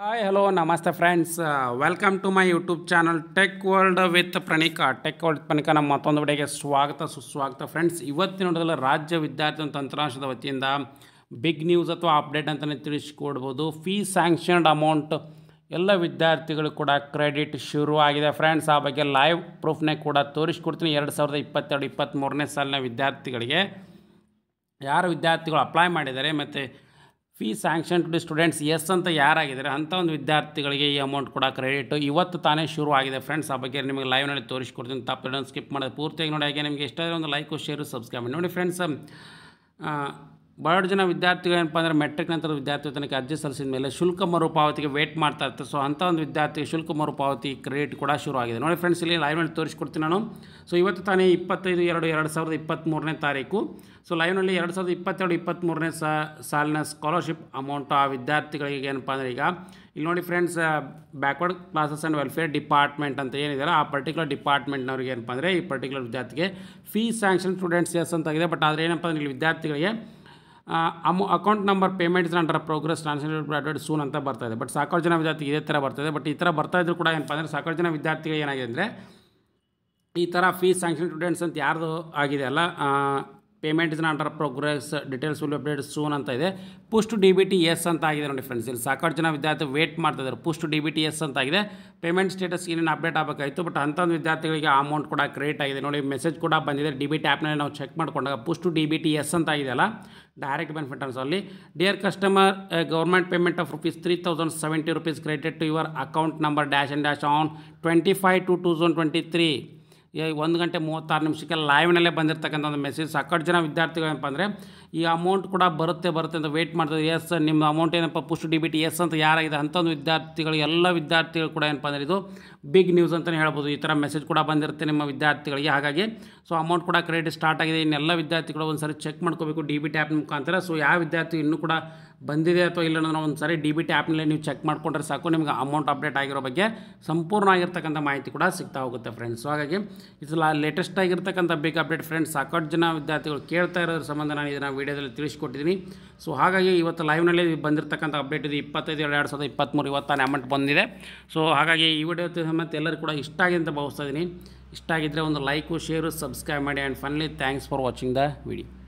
hi hello ನಮಸ್ತೆ friends welcome to my YouTube channel tech world with Praneeka tech world Praneeka ನಮ್ಮ ಮತ್ತೊಂದು ವಿಡಿಯೋಗೆ ಸ್ವಾಗತ ಸುಸ್ವಾಗತ ಫ್ರೆಂಡ್ಸ್ ಇವತ್ತಿನ ನೋಡೋದಲ್ಲ ರಾಜ್ಯ ವಿದ್ಯಾರ್ಥಿ ತಂತ್ರಾಂಶದ ವತಿಯಿಂದ ಬಿಗ್ ನ್ಯೂಸ್ ಅಥವಾ ಅಪ್ಡೇಟ್ ಅಂತಲೇ ತಿಳಿಸ್ಕೊಡ್ಬೋದು ಫೀ ಸ್ಯಾಂಕ್ಷನ್ಡ್ ಅಮೌಂಟ್ ಎಲ್ಲ ವಿದ್ಯಾರ್ಥಿಗಳು ಕೂಡ ಕ್ರೆಡಿಟ್ ಶುರು ಆಗಿದೆ ಫ್ರೆಂಡ್ಸ್ ಆ ಬಗ್ಗೆ ಲೈವ್ ಪ್ರೂಫ್ನೇ ಕೂಡ ತೋರಿಸ್ಕೊಡ್ತೀನಿ ಎರಡು ಸಾವಿರದ ಇಪ್ಪತ್ತೆರಡು ಇಪ್ಪತ್ತ್ಮೂರನೇ ಸಾಲಿನ ವಿದ್ಯಾರ್ಥಿಗಳಿಗೆ ಯಾರು ವಿದ್ಯಾರ್ಥಿಗಳು ಅಪ್ಲೈ ಮಾಡಿದ್ದಾರೆ ಮತ್ತು fee sanction to students S ಅಂತ ಯಾರಾಗಿದ್ದಾರೆ ಅಂಥ ಒಂದು ವಿದ್ಯಾರ್ಥಿಗಳಿಗೆ ಈ ಅಮೌಂಟ್ ಕೂಡ ಕ್ರೆಡಿಟ್ ಇವತ್ತು ತಾನೇ ಶುರು ಆಗಿದೆ ಫ್ರೆಂಡ್ಸ್ ಆ ಬಗ್ಗೆ ನಿಮಗೆ ಲೈವ್ನಲ್ಲಿ ತೋರಿಸ್ಕೊಡ್ತೀನಿ ತಪ್ಪು ಸ್ಕಿಪ್ ಮಾಡೋದು ಪೂರ್ತಿಯಾಗಿ ನೋಡಿ ಹಾಗೆ ನಿಮಗೆ ಇಷ್ಟ ಆದರೆ ಒಂದು ಲೈಕು ಶೇರು ಸಬ್ಸ್ಕ್ರೈಬ್ ಮಾಡಿ ನೋಡಿ ಫ್ರೆಂಡ್ಸ್ ಭಾಳ ಜನ ವಿದ್ಯಾರ್ಥಿಗಳು ಏನಪ್ಪ ಅಂದರೆ ಮೆಟ್ರಿಕ್ ನಂತರದ ವಿದ್ಯಾರ್ಥಿ ತನಕ ಅರ್ಜಿ ಸಲ್ಲಿಸಿದ ಮೇಲೆ ಶುಲ್ಕ ಮರುಪಾವತಿಗೆ ವೇಟ್ ಮಾಡ್ತಾ ಇರ್ತಾರೆ ಸೊ ಅಂಥ ಒಂದು ವಿದ್ಯಾರ್ಥಿಗೆ ಶುಲ್ಕ ಮರುಪಾವತಿ ಕ್ರೆಡಿಟ್ ಕೂಡ ಶುರು ಆಗಿದೆ ನೋಡಿ ಫ್ರೆಂಡ್ಸ್ ಇಲ್ಲಿ ಲೈವ್ನಲ್ಲಿ ತೋರಿಸ್ಕೊಡ್ತೀನಿ ನಾನು ಸೊ ಇವತ್ತು ತಾನೇ ಇಪ್ಪತ್ತೈದು ಎರಡು ಎರಡು ಸಾವಿರದ ಇಪ್ಪತ್ತ್ಮೂರನೇ ತಾರೀಕು ಸೊ ಲೈವ್ನಲ್ಲಿ ಎರಡು ಸಾವಿರದ ಇಪ್ಪತ್ತೆರಡು ಇಪ್ಪತ್ತ್ಮೂರನೇ ಸಾಲಿನ ಸ್ಕಾಲರ್ಶಿಪ್ ಅಮೌಂಟ್ ಆ ವಿದ್ಯಾರ್ಥಿಗಳಿಗೆ ಏನಪ್ಪ ಅಂದರೆ ಈಗ ಇಲ್ಲಿ ನೋಡಿ friends backward classes and welfare department ಅಂತ ಏನಿದೆ ಆ ಪರ್ಟಿಕ್ಯುಲರ್ ಡಿಪಾರ್ಟ್ಮೆಂಟ್ನವ್ರಿಗೆ ಏನಪ್ಪ ಅಂದರೆ ಈ ಪರ್ಟಿಕ್ಯುಲರ್ ವಿದ್ಯಾರ್ಥಿಗೆ ಫೀ ಸ್ಯಾಂಕ್ಷನ್ ಸ್ಟೂಡೆಂಟ್ಸ್ ಎಸ್ ಅಂತಾಗಿದೆ ಬಟ್ ಆದರೆ ಏನಪ್ಪ ಅಂದರೆ ಇಲ್ಲಿ ವಿದ್ಯಾರ್ಥಿಗಳಿಗೆ ಅಮೌ account number payments under progress translated soon ಅಂತ ಬರ್ತಾ ಇದೆ ಬಟ್ ಸಾಕಷ್ಟು ಜನ ವಿದ್ಯಾರ್ಥಿಗೆ ಇದೇ ಥರ ಬರ್ತದೆ ಬಟ್ ಈ ಥರ ಬರ್ತಾ ಇದ್ರು ಕೂಡ ಏನಪ್ಪ ಅಂದರೆ ಸಾಕಷ್ಟು ಜನ ವಿದ್ಯಾರ್ಥಿಗಳು ಏನಾಗಿದೆ ಅಂದರೆ ಈ ಥರ ಫೀಸ್ ಸ್ಯಾಂಕ್ಷನ್ ಸ್ಟೂಡೆಂಟ್ಸ್ ಅಂತ ಯಾರ್ದು ಆಗಿದೆ ಅಲ್ಲ payment is under progress details will update soon ಅಂತ ಇದೆ pushed D B T S ಅಂತ ಆಗಿದೆ ನೋಡಿ ಫ್ರೆಂಡ್ಸ್ ಇಲ್ಲಿ ಸಾಕಷ್ಟು ಜನ ವಿದ್ಯಾರ್ಥಿ ವೇಟ್ ಮಾಡ್ತಿದ್ದಾರೆ pushed D B T S ಅಂತ ಆಗಿದೆ ಪೇಮೆಂಟ್ ಸ್ಟೇಟಸ್ ಏನೇನು ಅಪ್ಡೇಟ್ ಆಗಬೇಕಾಯಿತು ಬಟ್ ಅಂಥೊಂದು ವಿದ್ಯಾರ್ಥಿಗಳಿಗೆ ಅಮೌಂಟ್ ಕೂಡ ಕ್ರಿಯೇಟ್ ಆಗಿದೆ ನೋಡಿ ಮೆಸೇಜ್ ಕೂಡ ಬಂದಿದೆ ಡಿ ಬಿ ಟಿ ಆ್ಯಪ್ನಲ್ಲಿ ನಾವು ಚೆಕ್ ಮಾಡ್ಕೊಂಡಾಗ pushed D B T S ಅಂತ ಆಗಿದೆಯಲ್ಲ ಡೈರೆಕ್ಟ್ ಬೆನಿಫಿಟ್ ಅಲ್ಲಿ dear customer government payment of rupees three thousand seventy rupees credited to your account number dash and dash on twenty five two two thousand twenty three ಒಂದು ಗಂಟೆ ಮೂವತ್ತಾರು ನಿಮಿಷಕ್ಕೆ ಲೈವ್ನಲ್ಲೇ ಬಂದಿರತಕ್ಕಂಥ ಒಂದು message ಸಾಕಷ್ಟು ಜನ ವಿದ್ಯಾರ್ಥಿಗಳು ಏನಪ್ಪ ಅಂದರೆ ಈ ಅಮೌಂಟ್ ಕೂಡ ಬರುತ್ತೆ ಬರುತ್ತೆ ಅಂತ ವೇಟ್ ಮಾಡ್ತಾರೆ ಎಸ್ ನಿಮ್ಮ ಅಮೌಂಟ್ ಏನಪ್ಪ pushed D B T S ಅಂತ ಯಾರಾಗಿದೆ ಅಂಥೊಂದು ವಿದ್ಯಾರ್ಥಿಗಳು ಎಲ್ಲ ವಿದ್ಯಾರ್ಥಿಗಳು ಕೂಡ ಏನಪ್ಪ ಅಂದರೆ ಇದು ಬಿಗ್ ನ್ಯೂಸ್ ಅಂತಲೇ ಹೇಳ್ಬೋದು ಈ ಥರ ಮೆಸೇಜ್ ಕೂಡ ಬಂದಿರುತ್ತೆ ನಿಮ್ಮ ವಿದ್ಯಾರ್ಥಿಗಳಿಗೆ ಹಾಗಾಗಿ ಸೊ ಅಮೌಂಟ್ ಕೂಡ ಕ್ರೆಡಿಟ್ ಸ್ಟಾರ್ಟ್ ಆಗಿದೆ ಇನ್ನೆಲ್ಲ ವಿದ್ಯಾರ್ಥಿಗಳು ಒಂದು ಸರಿ ಚೆಕ್ ಮಾಡ್ಕೋಬೇಕು ಡಿ ಬಿ ಟಿ ಆ್ಯಪ್ ಮುಖಾಂತರ ಸೊ ಯಾವ ವಿದ್ಯಾರ್ಥಿ ಇನ್ನೂ ಕೂಡ ಬಂದಿದೆ ಅಥವಾ ಇಲ್ಲ ಅನ್ನೋದನ್ನ ಒಂದು ಸರಿ ಡಿ ಬಿ ಟಿ ಆ್ಯಪ್ನಲ್ಲಿ ನೀವು ಚೆಕ್ ಮಾಡಿಕೊಂಡ್ರೆ ಸಾಕು ನಿಮ್ಗೆ ಅಮೌಂಟ್ ಅಪ್ಡೇಟ್ ಆಗಿರೋ ಬಗ್ಗೆ ಸಂಪೂರ್ಣ ಆಗಿರ್ತಕ್ಕಂಥ ಮಾಹಿತಿ ಕೂಡ ಸಿಗ್ತಾ ಹೋಗುತ್ತೆ ಫ್ರೆಂಡ್ಸ್ ಸೊ ಹಾಗಾಗಿ ಇದು ಲೇಟೆಸ್ಟ್ ಆಗಿರ್ತಕ್ಕಂಥ ಬಿಗ್ ಅಪ್ಡೇಟ್ ಫ್ರೆಂಡ್ಸ್ ಸಾಕಷ್ಟು ಜನ ವಿದ್ಯಾರ್ಥಿಗಳು ಕೇಳ್ತಾ ಇರೋದ್ರ ಸಂಬಂಧ ನಾನು ಇದನ್ನು ವೀಡಿಯೋದಲ್ಲಿ ತಿಳಿಸ್ಕೊಟ್ಟಿದ್ದೀನಿ ಸೊ ಹಾಗಾಗಿ ಇವತ್ತು ಲೈವ್ನಲ್ಲಿ ಬಂದಿರತಕ್ಕಂಥ ಅಪ್ಡೇಟ್ ಇದು ಇಪ್ಪತ್ತೈದು ಎರಡು ಎರಡು ಸಾವಿರದ ಇಪ್ಪತ್ತ್ಮೂರು ಇವತ್ತಾನೆ ಅಮೌಂಟ್ ಬಂದಿದೆ ಸೊ ಹಾಗಾಗಿ ಈ ವಿಡಿಯೋ ಮತ್ತು ಎಲ್ಲರೂ ಕೂಡ ಇಷ್ಟ ಆಗಿದೆ ಅಂತ ಭಾವಿಸ್ತಾ ಇದ್ದೀನಿ ಇಷ್ಟ ಆಗಿದ್ದರೆ ಒಂದು ಲೈಕು ಶೇರು ಸಬ್ಸ್ಕ್ರೈಬ್ ಮಾಡಿ and finally thanks for watching the video